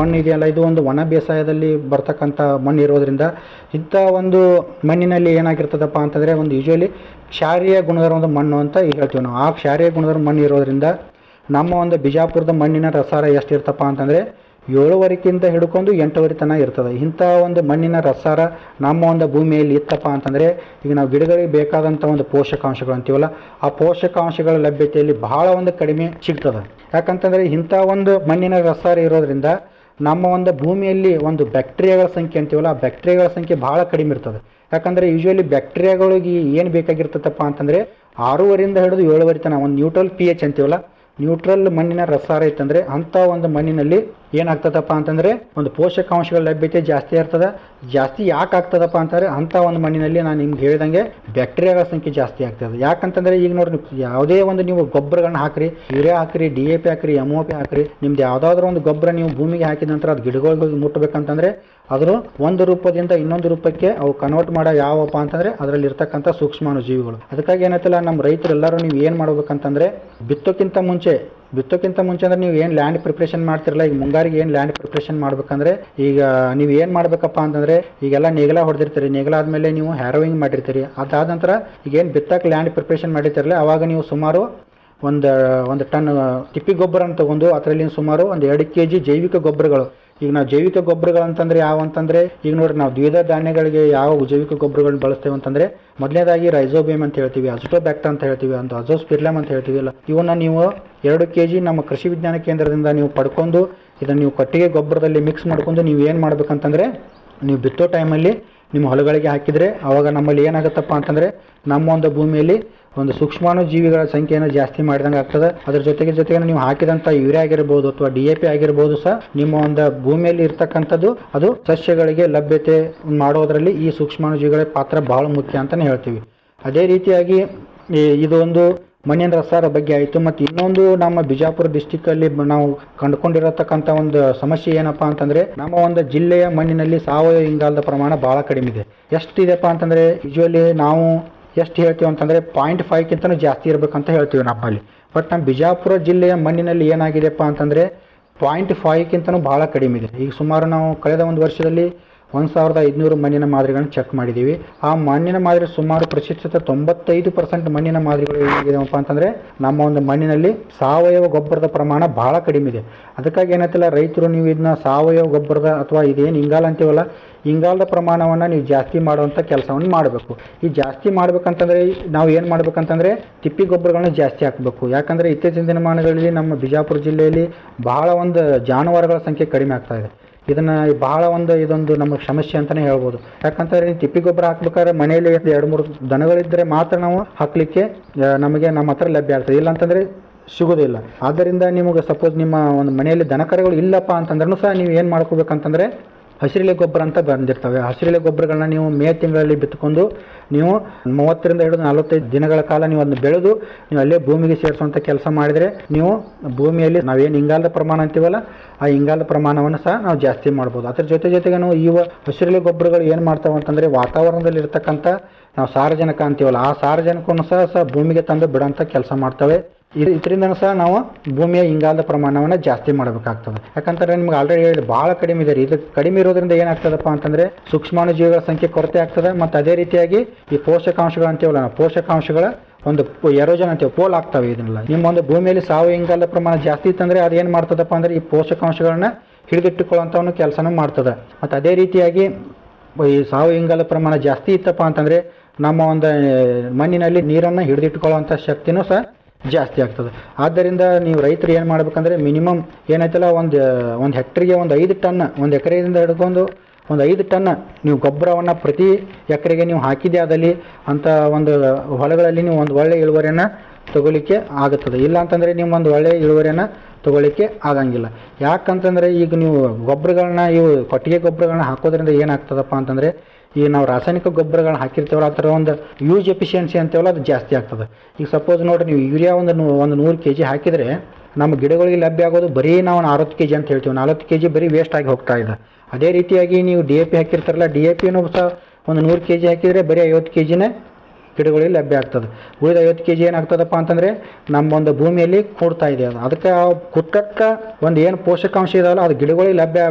ಮಣ್ಣು ಇದೆಯಲ್ಲ ಇದು ಒಂದು ಒಣ ಬೇಸಾಯದಲ್ಲಿ ಬರ್ತಕ್ಕಂಥ ಮಣ್ಣು ಇರೋದ್ರಿಂದ ಇಂಥ ಒಂದು ಮಣ್ಣಿನಲ್ಲಿ ಏನಾಗಿರ್ತದಪ್ಪ ಅಂತಂದರೆ ಒಂದು ಯೂಶ್ವಲಿ ಕ್ಷಾರೀಯ ಗುಣಧರ್ಮದ ಮಣ್ಣು ಅಂತ ಹೇಳ್ತೀವಿ ನಾವು ಆ ಕ್ಷಾರೀಯ ಗುಣಧರ್ಮ ಮಣ್ಣು ಇರೋದ್ರಿಂದ ನಮ್ಮ ಒಂದು ಬಿಜಾಪುರದ ಮಣ್ಣಿನ ರಸಾರ ಎಷ್ಟು ಇರ್ತಪ್ಪ ಅಂತಂದರೆ ಏಳುವರೆಕ್ಕಿಂತ ಹಿಡ್ಕೊಂಡು ಎಂಟುವರೆ ತನಕ ಇರ್ತದೆ ಇಂಥ ಒಂದು ಮಣ್ಣಿನ ರಸಾರ ನಮ್ಮ ಒಂದು ಭೂಮಿಯಲ್ಲಿ ಇತ್ತಪ್ಪ ಅಂತಂದರೆ ಈಗ ನಾವು ಗಿಡಗಳಿಗೆ ಬೇಕಾದಂಥ ಒಂದು ಪೋಷಕಾಂಶಗಳು ಅಂತೀವಲ್ಲ ಆ ಪೋಷಕಾಂಶಗಳ ಲಭ್ಯತೆಯಲ್ಲಿ ಬಹಳ ಒಂದು ಕಡಿಮೆ ಸಿಗ್ತದೆ ಯಾಕಂತಂದರೆ ಇಂಥ ಒಂದು ಮಣ್ಣಿನ ರಸಾರ ಇರೋದ್ರಿಂದ ನಮ್ಮ ಒಂದು ಭೂಮಿಯಲ್ಲಿ ಒಂದು ಬ್ಯಾಕ್ಟೀರಿಯಾಗಳ ಸಂಖ್ಯೆ ಅಂತೀವಲ್ಲ ಆ ಬ್ಯಾಕ್ಟೀರಿಯಾಗಳ ಸಂಖ್ಯೆ ಬಹಳ ಕಡಿಮೆ ಇರ್ತದೆ ಯಾಕಂದರೆ ಯೂಶ್ವಲಿ ಬ್ಯಾಕ್ಟೀರಿಯಾಗಳಿಗೆ ಏನು ಬೇಕಾಗಿರ್ತದಪ್ಪ ಅಂತಂದರೆ ಆರೂವರೆಯಿಂದ ಹಿಡಿದು ಏಳುವರೆ ತನಕ ಒಂದು ನ್ಯೂಟ್ರಲ್ ಪಿ ಎಚ್ ಅಂತೀವಲ್ಲ ನ್ಯೂಟ್ರಲ್ ಮಣ್ಣಿನ ರಸಾರ ಇತ್ತಂದರೆ ಅಂಥ ಒಂದು ಮಣ್ಣಿನಲ್ಲಿ ಏನಾಗ್ತದಪ್ಪ ಅಂತಂದರೆ ಒಂದು ಪೋಷಕಾಂಶಗಳ ಲಭ್ಯತೆ ಜಾಸ್ತಿ ಇರ್ತದೆ ಜಾಸ್ತಿ ಯಾಕೆ ಆಗ್ತದಪ್ಪ ಅಂತಂದರೆ ಅಂಥ ಒಂದು ಮಣ್ಣಿನಲ್ಲಿ ನಾನು ನಿಮ್ಗೆ ಹೇಳಿದಂಗೆ ಬ್ಯಾಕ್ಟೀರಿಯಾಗಳ ಸಂಖ್ಯೆ ಜಾಸ್ತಿ ಆಗ್ತದೆ ಯಾಕಂತಂದರೆ ಈಗ ನೋಡ್ರಿ ಯಾವುದೇ ಒಂದು ನೀವು ಗೊಬ್ಬರಗಳನ್ನ ಹಾಕ್ರಿ ಯೂರಿಯಾ ಹಾಕ್ರಿ ಡಿ ಎ ಪಿ ಹಾಕ್ರಿ ಎಮ್ ಒ ಪಿ ಹಾಕ್ರಿ ನಿಮ್ದು ಯಾವುದಾದ್ರೂ ಒಂದು ಗೊಬ್ಬರ ನೀವು ಭೂಮಿಗೆ ಹಾಕಿದ ನಂತರ ಅದು ಗಿಡಗಳಿಗೆ ಹೋಗಿ ಮುಟ್ಟಬೇಕಂತಂದರೆ ಅದ್ರ ಒಂದು ರೂಪದಿಂದ ಇನ್ನೊಂದು ರೂಪಕ್ಕೆ ಅವು ಕನ್ವರ್ಟ್ ಮಾಡೋ ಯಾವಪ್ಪ ಅಂತಂದರೆ ಅದರಲ್ಲಿ ಇರ್ತಕ್ಕಂಥ ಸೂಕ್ಷ್ಮಾಣು ಜೀವಿಗಳು ಅದಕ್ಕಾಗಿ ಏನೈತಲ್ಲ ನಮ್ಮ ರೈತರೆಲ್ಲರೂ ನೀವು ಏನು ಮಾಡ್ಬೇಕಂತಂದರೆ ಬಿತ್ತೋಕ್ಕಿಂತ ಮುಂಚೆ ಬಿತ್ತೋಕ್ಕಿಂತ ಮುಂಚೆ ಅಂದ್ರೆ ನೀವು ಏನು ಲ್ಯಾಂಡ್ ಪ್ರಿಪ್ರೇಷನ್ ಮಾಡ್ತಿರಲ್ಲ ಈಗ ಮುಂಗಾರಿಗೆ ಏನು ಲ್ಯಾಂಡ್ ಪ್ರಿಪ್ರೇಷನ್ ಮಾಡ್ಬೇಕಂದ್ರೆ ಈಗ ನೀವು ಏನು ಮಾಡ್ಬೇಕಪ್ಪ ಅಂತಂದ್ರೆ ಈಗೆಲ್ಲ ನೇಗಲ ಹೊಡೆದಿರ್ತೀರಿ ನೇಗಲ ಆದಮೇಲೆ ನೀವು ಹ್ಯಾರೋವಿಂಗ್ ಮಾಡಿರ್ತೀರಿ ಅದಾದ ನಂತರ ಈಗ ಏನು ಬಿತ್ತಕ್ಕೆ ಲ್ಯಾಂಡ್ ಪ್ರಿಪ್ರೇಷನ್ ಮಾಡಿರ್ತಿರಲ್ಲ ಅವಾಗ ನೀವು ಸುಮಾರು ಒಂದು ಒಂದು ಟನ್ ತಿಪ್ಪಿ ಗೊಬ್ಬರನ ತಗೊಂಡು ಅದರಲ್ಲಿ ಸುಮಾರು ಒಂದು ಎರಡು ಕೆ ಜಿ ಜೈವಿಕ ಗೊಬ್ಬರಗಳು ಈಗ ನಾವು ಜೈವಿಕ ಗೊಬ್ಬರಗಳು ಅಂತಂದ್ರೆ ಯಾವ ಅಂತಂದ್ರೆ ಈಗ ನೋಡ್ರಿ ನಾವು ದ್ವಿಧ ಧಾನ್ಯಗಳಿಗೆ ಯಾವ ಜೈವಿಕ ಗೊಬ್ಬರಗಳನ್ನ ಬಳಸ್ತೇವೆ ಅಂತಂದ್ರೆ ಮೊದಲನೇದಾಗಿ ರೈಸೋಬೇಮ್ ಅಂತ ಹೇಳ್ತೀವಿ ಅಜೋಟೋಬ್ಯಾಕ್ಟರ್ ಅಂತ ಹೇಳ್ತೀವಿ ಒಂದು ಅಜೋಸ್ಪಿರ್ಲಮ್ ಅಂತ ಹೇಳ್ತೀವಿ ಅಲ್ಲ ಇವನ್ನ ನೀವು ಎರಡು ಕೆ ಜಿ ನಮ್ಮ ಕೃಷಿ ವಿಜ್ಞಾನ ಕೇಂದ್ರದಿಂದ ನೀವು ಪಡ್ಕೊಂಡು ಇದನ್ನು ನೀವು ಕಟ್ಟಿಗೆ ಗೊಬ್ಬರದಲ್ಲಿ ಮಿಕ್ಸ್ ಮಾಡ್ಕೊಂಡು ನೀವು ಏನು ಮಾಡ್ಬೇಕಂತಂದ್ರೆ ನೀವು ಬಿತ್ತೋ ಟೈಮಲ್ಲಿ ನಿಮ್ಮ ಹೊಲಗಳಿಗೆ ಹಾಕಿದರೆ ಅವಾಗ ನಮ್ಮಲ್ಲಿ ಏನಾಗುತ್ತಪ್ಪ ಅಂತಂದರೆ ನಮ್ಮ ಒಂದು ಭೂಮಿಯಲ್ಲಿ ಒಂದು ಸೂಕ್ಷ್ಮಾಣು ಜೀವಿಗಳ ಸಂಖ್ಯೆಯನ್ನು ಜಾಸ್ತಿ ಮಾಡಿದಂಗೆ ಆಗ್ತದೆ ಅದ್ರ ಜೊತೆಗೆ ಜೊತೆಗೆ ನೀವು ಹಾಕಿದಂಥ ಯೂರಿಯಾ ಆಗಿರ್ಬೋದು ಅಥವಾ ಡಿ ಎ ಪಿ ಆಗಿರ್ಬೋದು ಸಹ ನಿಮ್ಮ ಒಂದು ಭೂಮಿಯಲ್ಲಿ ಇರ್ತಕ್ಕಂಥದ್ದು ಅದು ಸಸ್ಯಗಳಿಗೆ ಲಭ್ಯತೆ ಮಾಡೋದರಲ್ಲಿ ಈ ಸೂಕ್ಷ್ಮಾಣು ಜೀವಿಗಳ ಪಾತ್ರ ಬಹಳ ಮುಖ್ಯ ಅಂತಲೇ ಹೇಳ್ತೀವಿ ಅದೇ ರೀತಿಯಾಗಿ ಈ ಇದು ಒಂದು ಮಣ್ಣಿನ ರಸಾರ ಬಗ್ಗೆ ಆಯಿತು ಮತ್ತು ಇನ್ನೊಂದು ನಮ್ಮ ಬಿಜಾಪುರ ಡಿಸ್ಟಿಕ್ಕಲ್ಲಿ ನಾವು ಕಂಡುಕೊಂಡಿರತಕ್ಕಂಥ ಒಂದು ಸಮಸ್ಯೆ ಏನಪ್ಪಾ ಅಂತಂದರೆ ನಮ್ಮ ಒಂದು ಜಿಲ್ಲೆಯ ಮಣ್ಣಿನಲ್ಲಿ ಸಾವಯವ ಇಂಗಾಲದ ಪ್ರಮಾಣ ಭಾಳ ಕಡಿಮೆ ಇದೆ ಎಷ್ಟಿದೆಪ್ಪ ಅಂತಂದರೆ ಯೂಶ್ವಲಿ ನಾವು ಎಷ್ಟು ಹೇಳ್ತೀವಿ ಅಂತಂದರೆ ಪಾಯಿಂಟ್ ಫೈವ್ಗಿಂತನೂ ಜಾಸ್ತಿ ಇರಬೇಕಂತ ಹೇಳ್ತೀವಿ ನಮ್ಮಲ್ಲಿ ಬಟ್ ನಮ್ಮ ಬಿಜಾಪುರ ಜಿಲ್ಲೆಯ ಮಣ್ಣಿನಲ್ಲಿ ಏನಾಗಿದೆಪ್ಪ ಅಂತಂದರೆ ಪಾಯಿಂಟ್ ಫೈವ್ಗಿಂತನೂ ಭಾಳ ಕಡಿಮೆ ಇದೆ ಈಗ ಸುಮಾರು ನಾವು ಕಳೆದ ಒಂದು ವರ್ಷದಲ್ಲಿ ಒಂದು ಸಾವಿರದ ಐದುನೂರು ಮಣ್ಣಿನ ಮಾದರಿಗಳನ್ನು ಚೆಕ್ ಮಾಡಿದ್ದೀವಿ ಆ ಮಣ್ಣಿನ ಮಾದರಿ ಸುಮಾರು ಪ್ರತಿಶತ ತೊಂಬತ್ತೈದು ಪರ್ಸೆಂಟ್ ಮಣ್ಣಿನ ಮಾದರಿಗಳು ಏನಿದೆಯಪ್ಪ ಅಂತಂದರೆ ನಮ್ಮ ಒಂದು ಮಣ್ಣಿನಲ್ಲಿ ಸಾವಯವ ಗೊಬ್ಬರದ ಪ್ರಮಾಣ ಭಾಳ ಕಡಿಮೆ ಇದೆ ಅದಕ್ಕಾಗಿ ಏನಂತಿಲ್ಲ ರೈತರು ನೀವು ಇದನ್ನ ಸಾವಯವ ಗೊಬ್ಬರದ ಅಥವಾ ಇದೇನು ಇಂಗಾಲ ಅಂತೀವಲ್ಲ ಇಂಗಾಲದ ಪ್ರಮಾಣವನ್ನು ನೀವು ಜಾಸ್ತಿ ಮಾಡುವಂಥ ಕೆಲಸವನ್ನು ಮಾಡಬೇಕು ಈ ಜಾಸ್ತಿ ಮಾಡ್ಬೇಕಂತಂದರೆ ನಾವು ಏನು ಮಾಡ್ಬೇಕಂತಂದರೆ ತಿಪ್ಪಿ ಗೊಬ್ಬರಗಳನ್ನ ಜಾಸ್ತಿ ಹಾಕಬೇಕು ಯಾಕಂದರೆ ಇತ್ತೀಚಿನ ದಿನಮಾನಗಳಲ್ಲಿ ನಮ್ಮ ಬಿಜಾಪುರ ಜಿಲ್ಲೆಯಲ್ಲಿ ಬಹಳ ಒಂದು ಜಾನುವಾರುಗಳ ಸಂಖ್ಯೆ ಕಡಿಮೆ ಆಗ್ತಾ ಇದೆ ಇದನ್ನ ಬಹಳ ಒಂದು ಇದೊಂದು ನಮಗೆ ಸಮಸ್ಯೆ ಅಂತಲೇ ಹೇಳ್ಬೋದು ಯಾಕಂತಂದ್ರೆ ಈ ತಿಪ್ಪಿ ಗೊಬ್ಬರ ಹಾಕ್ಬೇಕಾದ್ರೆ ಮನೆಯಲ್ಲಿ ಎರಡು ಮೂರು ದನಗಳಿದ್ದರೆ ಮಾತ್ರ ನಾವು ಹಾಕ್ಲಿಕ್ಕೆ ಆ, ನಮಗೆ ನಮ್ಮ ಹತ್ರ ಲಭ್ಯ ಆಗ್ತದೆ ಇಲ್ಲ ಅಂತಂದರೆ ಸಿಗೋದಿಲ್ಲ ಆದ್ದರಿಂದ ನಿಮಗೆ ಸಪೋಸ್ ನಿಮ್ಮ ಒಂದು ಮನೆಯಲ್ಲಿ ದನಕರುಗಳು ಇಲ್ಲಪ್ಪ ಅಂತಂದ್ರೂ ಸಹ ನೀವು ಏನು ಮಾಡ್ಕೋಬೇಕಂತಂದರೆ ಹಸಿರೆಲೆ ಗೊಬ್ಬರ ಅಂತ ಬಂದಿರ್ತವೆ ಹಸಿರೆಲೆ ಗೊಬ್ಬರಗಳನ್ನ ನೀವು ಮೇ ತಿಂಗಳಲ್ಲಿ ಬಿತ್ತುಕೊಂಡು ನೀವು ಮೂವತ್ತರಿಂದ ಹಿಡಿದು ನಲವತ್ತೈದು ದಿನಗಳ ಕಾಲ ನೀವು ಅದನ್ನ ಬೆಳೆದು ನೀವು ಅಲ್ಲೇ ಭೂಮಿಗೆ ಸೇರಿಸುವಂಥ ಕೆಲಸ ಮಾಡಿದರೆ ನೀವು ಭೂಮಿಯಲ್ಲಿ ನಾವೇನು ಇಂಗಾಲದ ಪ್ರಮಾಣ ಅಂತೀವಲ್ಲ ಆ ಇಂಗಾಲದ ಪ್ರಮಾಣವನ್ನು ಸಹ ನಾವು ಜಾಸ್ತಿ ಮಾಡ್ಬೋದು ಅದ್ರ ಜೊತೆ ಜೊತೆಗೆ ನಾವು ಈ ವ- ಹಸಿರೆಲೆ ಗೊಬ್ಬರಗಳು ಏನು ಮಾಡ್ತಾವೆ ಅಂತಂದರೆ ವಾತಾವರಣದಲ್ಲಿ ಇರ್ತಕ್ಕಂಥ ನಾವು ಸಾರಜನಕ ಅಂತೀವಲ್ಲ ಆ ಸಾರಜನಕವನ್ನು ಸಹ ಸಹ ಭೂಮಿಗೆ ತಂದು ಬಿಡೋಂಥ ಕೆಲಸ ಮಾಡ್ತವೆ ಇದು ಇದರಿಂದ ಸಹ ನಾವು ಭೂಮಿಯ ಇಂಗಾಲದ ಪ್ರಮಾಣವನ್ನು ಜಾಸ್ತಿ ಮಾಡಬೇಕಾಗ್ತದೆ ಯಾಕಂತಂದ್ರೆ ನಿಮ್ಗೆ ಆಲ್ರೆಡಿ ಹೇಳಿ ಭಾಳ ಕಡಿಮೆ ಇದೆ ರೀ ಇದು ಕಡಿಮೆ ಇರೋದ್ರಿಂದ ಏನಾಗ್ತದಪ್ಪ ಅಂತಂದ್ರೆ ಸೂಕ್ಷ್ಮಾಣು ಜೀವಿಗಳ ಸಂಖ್ಯೆ ಕೊರತೆ ಆಗ್ತದೆ ಮತ್ತು ಅದೇ ರೀತಿಯಾಗಿ ಈ ಪೋಷಕಾಂಶಗಳು ಅಂತೀವಲ್ಲ ನಾವು ಪೋಷಕಾಂಶಗಳ ಒಂದು ಎರೋಜನ್ ಅಂತೀವಿ ಪೋಲ್ ಆಗ್ತವೆ ಇದನ್ನೆಲ್ಲ ನಿಮ್ಮ ಒಂದು ಭೂಮಿಯಲ್ಲಿ ಸಾವಯವ ಇಂಗಾಲದ ಪ್ರಮಾಣ ಜಾಸ್ತಿ ಇತ್ತಂದ್ರೆ ಅದು ಏನು ಮಾಡ್ತದಪ್ಪ ಅಂದ್ರೆ ಈ ಪೋಷಕಾಂಶಗಳನ್ನ ಹಿಡಿದಿಟ್ಟುಕೊಳ್ಳುವಂಥ ಒಂದು ಕೆಲಸನೂ ಮಾಡ್ತದೆ ಮತ್ತು ಅದೇ ರೀತಿಯಾಗಿ ಈ ಸಾವಯವ ಇಂಗಾಲ ಪ್ರಮಾಣ ಜಾಸ್ತಿ ಇತ್ತಪ್ಪ ಅಂತಂದರೆ ನಮ್ಮ ಒಂದು ಆ, ಮಣ್ಣಿನಲ್ಲಿ ನೀರನ್ನು ಹಿಡಿದಿಟ್ಕೊಳ್ಳುವಂಥ ಶಕ್ತಿನೂ ಸಹ ಜಾಸ್ತಿ ಆಗ್ತದೆ ಆದ್ದರಿಂದ ನೀವು ರೈತರು ಏನು ಮಾಡ್ಬೇಕಂದ್ರೆ ಮಿನಿಮಮ್ ಏನಾಯ್ತಲ್ಲ ಒಂದು ಒಂದು ಹೆಕ್ಟ್ರಿಗೆ ಒಂದು ಐದು ಟನ್ ಒಂದು ಎಕರೆಯಿಂದ ಹಿಡ್ಕೊಂಡು ಒಂದು ಐದು ಟನ್ ನೀವು ಗೊಬ್ಬರವನ್ನು ಪ್ರತಿ ಎಕರೆಗೆ ನೀವು ಹಾಕಿದೆ ಆದಲ್ಲಿ ಅಂಥ ಒಂದು ಹೊಲಗಳಲ್ಲಿ ನೀವು ಒಂದು ಒಳ್ಳೆಯ ಇಳುವರಿಯನ್ನು ತಗೊಳ್ಳಿಕ್ಕೆ ಆಗುತ್ತದೆ ಇಲ್ಲ ಅಂತಂದರೆ ನೀವು ಒಂದು ಒಳ್ಳೆಯ ಇಳುವರಿಯನ್ನು ತಗೊಳ್ಳಿಕ್ಕೆ ಆಗಂಗಿಲ್ಲ ಯಾಕಂತಂದರೆ ಈಗ ನೀವು ಗೊಬ್ಬರಗಳನ್ನ ಇವು ಕೊಟ್ಟಿಗೆ ಗೊಬ್ಬರಗಳನ್ನ ಹಾಕೋದ್ರಿಂದ ಏನಾಗ್ತದಪ್ಪ ಅಂತಂದರೆ ಈಗ ನಾವು ರಾಸಾಯನಿಕ ಗೊಬ್ಬರಗಳನ್ನ ಹಾಕಿರ್ತೀವಲ್ಲ ಆ ಥರ ಒಂದು ಯೂಸ್ ಎಫಿಷಿಯನ್ಸಿ ಅಂತೀವಲ್ಲ ಅದು ಜಾಸ್ತಿ ಆಗ್ತದೆ ಈಗ ಸಪೋಸ್ ನೋಡಿರಿ ನೀವು ಯೂರಿಯಾ ಒಂದು ನೂ- ಒಂದು ನೂರು ಕೆ ಜಿ ಹಾಕಿದರೆ ನಮ್ಮ ಗಿಡಗಳಿಗೆ ಲಭ್ಯ ಆಗೋದು ಬರೀ ನಾವು ಅರವತ್ತು ಕೆ ಜಿ ಅಂತ ಹೇಳ್ತೀವಿ ನಲ್ವತ್ತು ಕೆ ಜಿ ಬರೀ ವೇಸ್ಟ್ ಆಗಿ ಹೋಗ್ತಾ ಇದೆ ಅದೇ ರೀತಿಯಾಗಿ ನೀವು ಡಿ ಎ ಪಿ ಹಾಕಿರ್ತಾರಲ್ಲ ಡಿ ಎ ಪಿನೂ ಸಹ ಒಂದು ನೂರು ಕೆ ಜಿ ಹಾಕಿದರೆ ಬರೀ ಐವತ್ತು ಕೆ ಜಿನೇ ಗಿಡಗಳಿಗೆ ಲಭ್ಯ ಆಗ್ತದೆ ಉಳಿದ ಐವತ್ತು ಕೆ ಜಿ ಏನಾಗ್ತದಪ್ಪ ಅಂತಂದರೆ ನಮ್ಮ ಒಂದು ಭೂಮಿಯಲ್ಲಿ ಕೂಡ್ತಾ ಇದೆ ಅದು ಅದಕ್ಕೆ ಆ ಕುಟ್ಟಕ್ಕೆ ಒಂದು ಏನು ಪೋಷಕಾಂಶ ಇದಾವಲ್ಲ ಅದು ಗಿಡಗಳಿಗೆ ಲಭ್ಯ